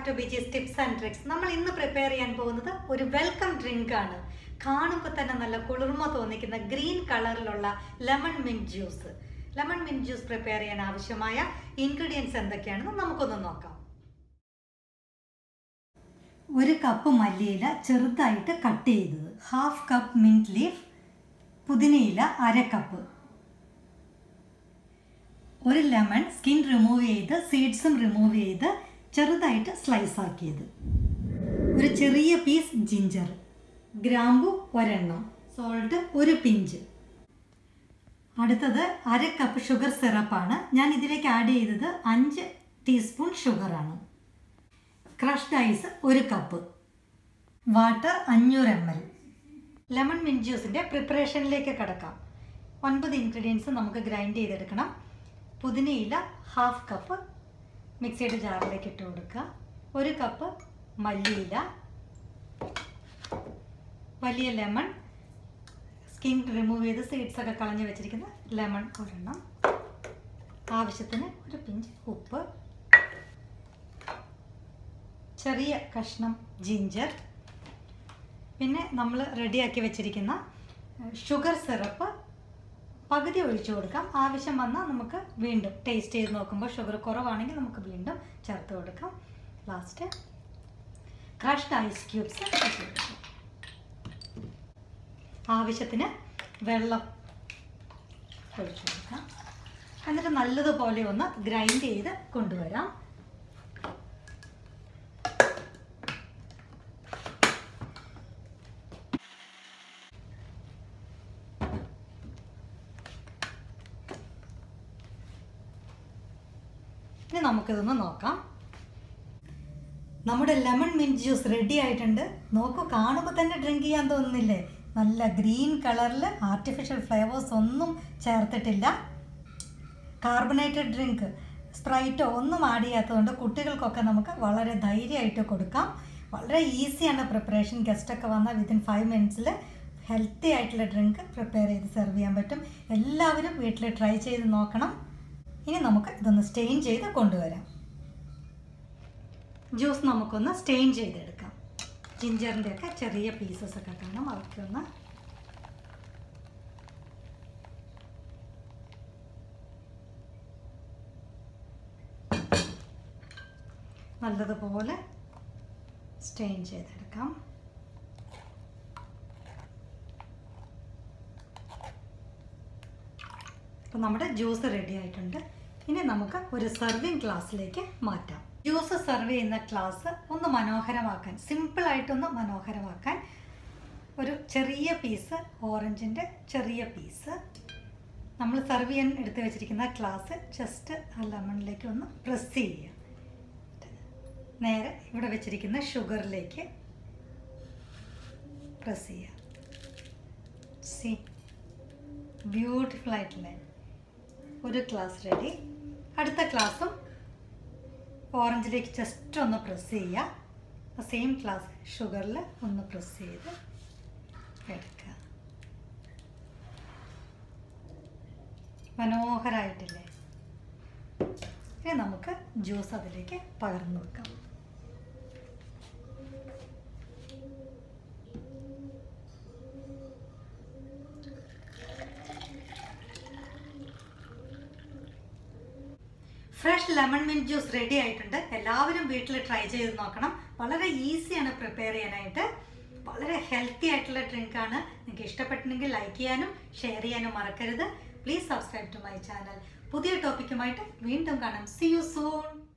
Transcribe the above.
to Biji's tips and tricks നമ്മൾ ഇന്ന് prepare ചെയ്യാൻ പോകുന്നത് ഒരു വെൽക്കം ഡ്രിങ്ക് ആണ് കാണുമ്പോൾ തന്നെ നല്ല കുളിർമ തോന്നിക്കുന്ന ഗ്രീൻ കളറിലുള്ള lemon mint juice lemon mint juice prepare ചെയ്യാൻ ആവശ്യമായ ഇൻഗ്രീഡിയൻസ് എന്തൊക്കെയാണെന്ന് നമുക്കൊന്ന് നോക്കാം ഒരു കപ്പ് മല്ലിയില ചെറുതായിട്ട് കട്ട് ചെയ്തത് ഹാഫ് കപ്പ് മിൻറ്റ് ലീഫ് പുതിനയില അര കപ്പ് ഒരു ലെമൺ സ്കിൻ റിമൂവ് ചെയ്ത് സീഡ്സും റിമൂവ് ചെയ്ത് ചെറുതായിട്ട് സ്ലൈസ് ആക്കിയത് ഒരു ചെറിയ പീസ് ജിഞ്ചർ ഗ്രാമ്പു ഒരെണ്ണം സോൾട്ട് ഒരു പിഞ്ച് അടുത്തത് അര കപ്പ് ഷുഗർ സിറപ്പാണ് ഞാൻ ഇതിലേക്ക് ആഡ് ചെയ്തത് അഞ്ച് ടീസ്പൂൺ ഷുഗറാണ് ക്രഷ്ഡ് ഐസ് ഒരു കപ്പ് വാട്ടർ അഞ്ഞൂറ് എം എൽ ലെമൺ മിൻറ്റ് ജ്യൂസിൻ്റെ പ്രിപ്പറേഷനിലേക്ക് കിടക്കാം ഒൻപത് ഇൻഗ്രീഡിയൻസ് നമുക്ക് ഗ്രൈൻഡ് ചെയ്തെടുക്കണം പുതിനയില ഹാഫ് കപ്പ് മിക്സിയുടെ ജാറിലേക്ക് ഇട്ട് കൊടുക്കുക ഒരു കപ്പ് മല്ലിയില വലിയ ലെമൺ സ്കിൻ റിമൂവ് ചെയ്ത് സീഡ്സ് ഒക്കെ കളഞ്ഞ് വെച്ചിരിക്കുന്ന ലെമൺ ഒരെണ്ണം ആവശ്യത്തിന് ഒരു പിഞ്ച് ഉപ്പ് ചെറിയ കഷ്ണം ജിഞ്ചർ പിന്നെ നമ്മൾ റെഡിയാക്കി വെച്ചിരിക്കുന്ന ഷുഗർ സിറപ്പ് പകുതി ഒഴിച്ചു കൊടുക്കാം ആവശ്യം വന്നാൽ നമുക്ക് വീണ്ടും ടേസ്റ്റ് ചെയ്ത് നോക്കുമ്പോൾ ഷുഗർ കുറവാണെങ്കിൽ നമുക്ക് വീണ്ടും ചേർത്ത് കൊടുക്കാം ലാസ്റ്റ് ക്രഷ്ഡ് ഐസ് ക്യൂബ്സ് ഇട്ട് കൊടുക്കാം ആവശ്യത്തിന് വെള്ളം ഒഴിച്ചു കൊടുക്കാം എന്നിട്ട് നല്ലതുപോലെ ഒന്ന് ഗ്രൈൻഡ് ചെയ്ത് കൊണ്ടുവരാം ഇനി നമുക്കിതൊന്ന് നോക്കാം നമ്മുടെ ലെമൺ മിൻറ്റ് ജ്യൂസ് റെഡി ആയിട്ടുണ്ട് നോക്കൂ കാണുമ്പോൾ തന്നെ ഡ്രിങ്ക് ചെയ്യാൻ തോന്നുന്നില്ലേ നല്ല ഗ്രീൻ കളറിൽ ആർട്ടിഫിഷ്യൽ ഫ്ലേവേഴ്സ് ഒന്നും ചേർത്തിട്ടില്ല കാർബണേറ്റഡ് ഡ്രിങ്ക് സ്പ്രൈറ്റോ ഒന്നും ആഡ് ചെയ്യാത്തതുകൊണ്ട് കുട്ടികൾക്കൊക്കെ നമുക്ക് വളരെ ധൈര്യമായിട്ട് കൊടുക്കാം വളരെ ഈസിയാണ് പ്രിപ്പറേഷൻ ഗസ്റ്റൊക്കെ വന്നാൽ വിത്തിൻ ഫൈവ് മിനിറ്റ്സിൽ ഹെൽത്തി ആയിട്ടുള്ള ഡ്രിങ്ക് പ്രിപ്പയർ ചെയ്ത് സെർവ് ചെയ്യാൻ പറ്റും എല്ലാവരും വീട്ടിൽ ട്രൈ ചെയ്ത് നോക്കണം ഇനി നമുക്ക് ഇതൊന്ന് സ്റ്റെയിൻ ചെയ്ത് കൊണ്ടുവരാം ജ്യൂസ് നമുക്കൊന്ന് സ്റ്റെയിൻ ചെയ്തെടുക്കാം ജിഞ്ചറിൻ്റെ ഒക്കെ ചെറിയ പീസസ് ഒക്കെ കാണാം അതൊക്കെ ഒന്ന് നല്ലതുപോലെ സ്റ്റെയിൻ ചെയ്തെടുക്കാം അപ്പോൾ നമ്മുടെ ജ്യൂസ് റെഡി ആയിട്ടുണ്ട് ഇനി നമുക്ക് ഒരു സെർവിങ് ഗ്ലാസ്സിലേക്ക് മാറ്റാം ജ്യൂസ് സെർവ് ചെയ്യുന്ന ഗ്ലാസ് ഒന്ന് മനോഹരമാക്കാൻ സിമ്പിളായിട്ടൊന്ന് മനോഹരമാക്കാൻ ഒരു ചെറിയ പീസ് ഓറഞ്ചിൻ്റെ ചെറിയ പീസ് നമ്മൾ സെർവ് ചെയ്യാൻ എടുത്ത് വെച്ചിരിക്കുന്ന ഗ്ലാസ് ജസ്റ്റ് ആ ലെമണിലേക്ക് ഒന്ന് പ്രസ് ചെയ്യുക നേരെ ഇവിടെ വെച്ചിരിക്കുന്ന ഷുഗറിലേക്ക് പ്രസ് ചെയ്യുക സി ബ്യൂട്ടിഫുൾ ആയിട്ടില്ലേ ഒരു ഗ്ലാസ് റെഡി അടുത്ത ഗ്ലാസും ഓറഞ്ചിലേക്ക് ജസ്റ്റ് ഒന്ന് പ്രസ് ചെയ്യുക സെയിം ഗ്ലാസ് ഷുഗറിൽ ഒന്ന് പ്രസ് ചെയ്ത് എടുക്കുക മനോഹരമായിട്ടില്ലേ ഇനി നമുക്ക് ജ്യൂസ് അതിലേക്ക് പകർന്നു വെക്കാം fresh lemon mint juice ready ആയിട്ടുണ്ട് എല്ലാവരും വീട്ടിൽ ട്രൈ ചെയ്ത് നോക്കണം വളരെ ഈസിയാണ് പ്രിപ്പയർ ചെയ്യാനായിട്ട് വളരെ ഹെൽത്തി ആയിട്ടുള്ള ഡ്രിങ്കാണ് നിങ്ങൾക്ക് ഇഷ്ടപ്പെട്ടിട്ടുണ്ടെങ്കിൽ ലൈക്ക് ചെയ്യാനും ഷെയർ ചെയ്യാനും മറക്കരുത് please subscribe to my channel പുതിയ ടോപ്പിക്കുമായിട്ട് വീണ്ടും കാണാം സി യു സൂൺ